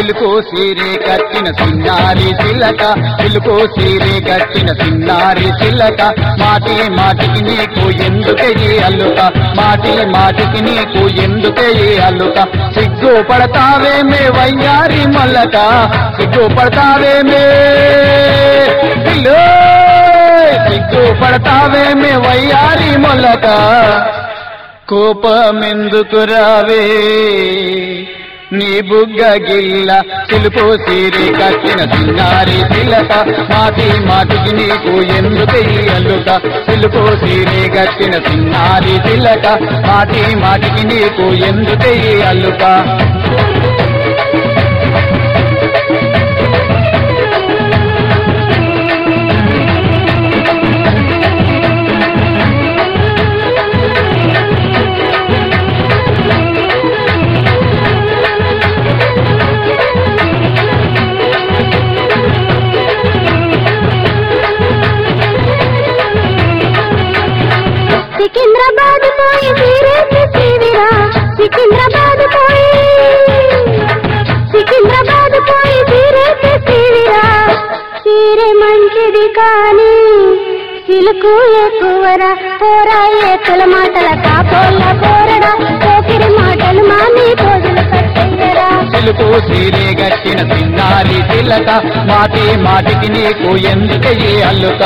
silk సీరే కట్టిన సిన్నారి చిల్లక silk సీరే కట్టిన సిన్నారి చిల్లక మాటి మాటికి నీకు ఎందుకే ఈ అల్లుక మాటి మాటికి నీకు ఎందుకే ఈ అల్లుక సిగ్గు పడతావేమే వయ్యారి మల్లక సిగ్గు పడతావేమే పిల్లో సిగ్గు పడతావేమే వయ్యారి మొల్లక కోపమెందుకు రావే నీ బుగ్గ గిల్ల సిలుపు సీరి కట్టిన సింగారి చిలక మాటి మాటికి నీకు ఎందుకు ఈ అల్లుక సిలుపు సీరి కట్టిన సింగారి చిలక మాటి మాటికి నీకు ఎందుకు ఈ అల్లుక సికింద్రాబాద్ పోయి సీరేసి సీవిరా సికింద్రాబాద్ పోయి సికింద్రాబాద్ పోయి సీరేసి సీవిరా సీరే మంచిది కానీ సిలుకు ఎక్కువరా పోరా ఏతుల మాటల కాపోళ్ళ పోరడా పోకిరి మాటలు మాని రోజులు కట్టయ్యరా సిలుకు సీరే గట్టిన సింగారి చిలక మాటి మాటికి నీకు ఎందుకు ఈ అల్లుక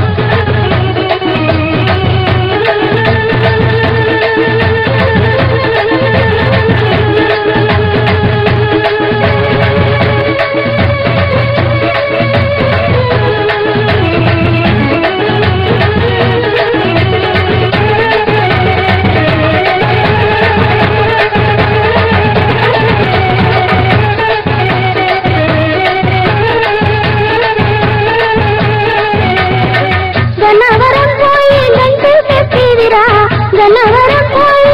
గన్నవరం పోయి గంటలు తెచ్చివిరా గన్నవరం పోయి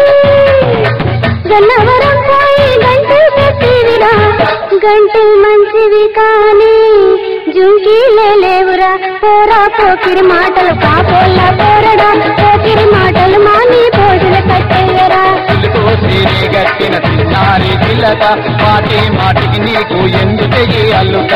గన్నవరం పోయి గంటలు తెచ్చివిరా గంటలు మంచివి కానీ జుంకీలే లేవురా పోరా పోకిరి మాటలు కాపోళ్ళ పోరడా పోకిరి మాటలు మాని భోజన కట్టేయరా సిలుకు సీరే గట్టిన సింగారి చిలక మాటి మాటికి నీకు ఎందుకు ఈ అల్లుక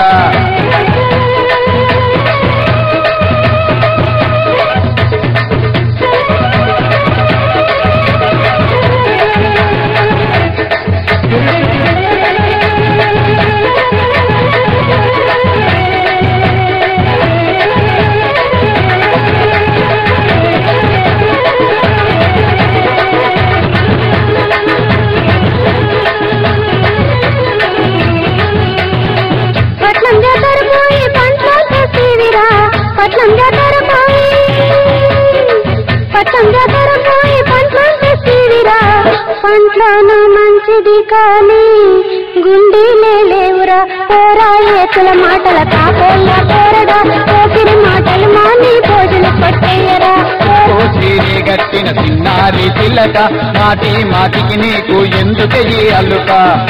పట్నం జాతర పోయి పంట్లో తెచ్చివిరా పట్నం జాతర పోయి పట్నం జాతర పోయి పంట్లో తెచ్చివిరా పంట్లోనూ మంచిది కానీ గుండీలే లేవురా పోరా ఏతుల మాటల కాపోళ్ళ పోరడా పోకిరి మాటలు మాని భోజన పట్టేయరా సిలుకు సీరే గట్టిన సింగారి చిలక మాటి మాటికి నీకు ఎందుకు ఈ అల్లుక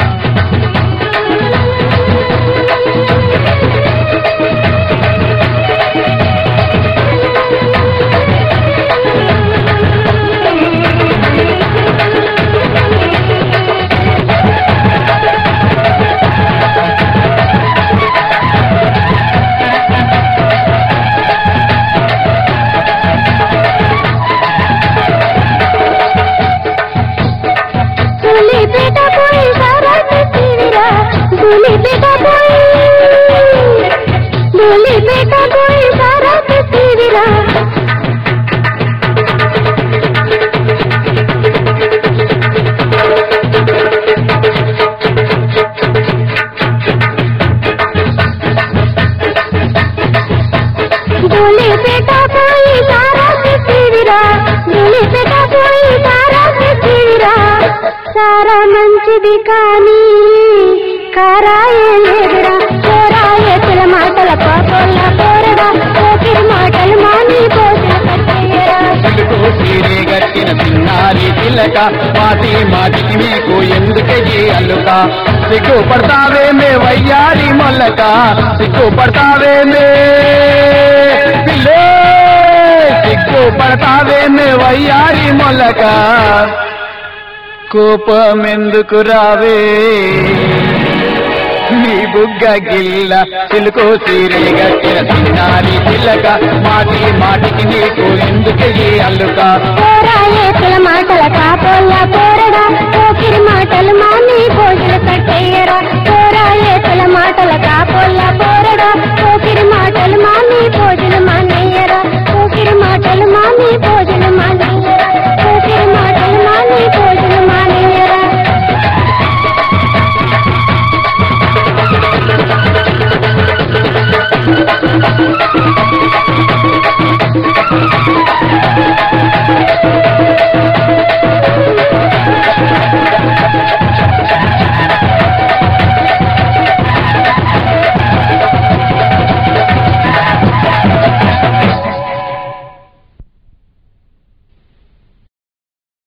ధూళిపేట పోయి సారా తెచ్చివిరా ధూళిపేట పోయి ధూళిపేట పోయి సారా తెచ్చివిరా ధూళిపేట పోయి సారా తెచ్చివిరా ధూళిపేట పోయి సారా తెచ్చివిరా సారా మంచిది కానీ కారాయే లేదురా పోరా ఎత్తుల మాటల పాపల్ల పోరడా పోకిరి మాటలు మాని పోసిన కట్టేయరా సిలుకు సీరే గట్టిన సింగారి చిలక మాటి మాటికి నీకు ఎందుకు ఈ అల్లుక సిగ్గు పడతావేమే వయ్యారి మొల్లక సిగ్గు పడతావేమే పిల్లే సిగ్గు పడతావేమే వయ్యారి మొల్లక కోపమెందుకు రావే నీ బుగ్గ గిల్ల చిలుకో సీరే గట్టిన చిన్నారి చిల్లక మాటి మాటికి నీకు ఎందుకెళ్ళి అల్లుక పోరా ఏతుల మాటల కాపోల్ల పోరడా పోకిరి మాటలు మాని భోజన కట్టేయరా పోరా ఏతుల మాటల కాపోల్ల పోరడా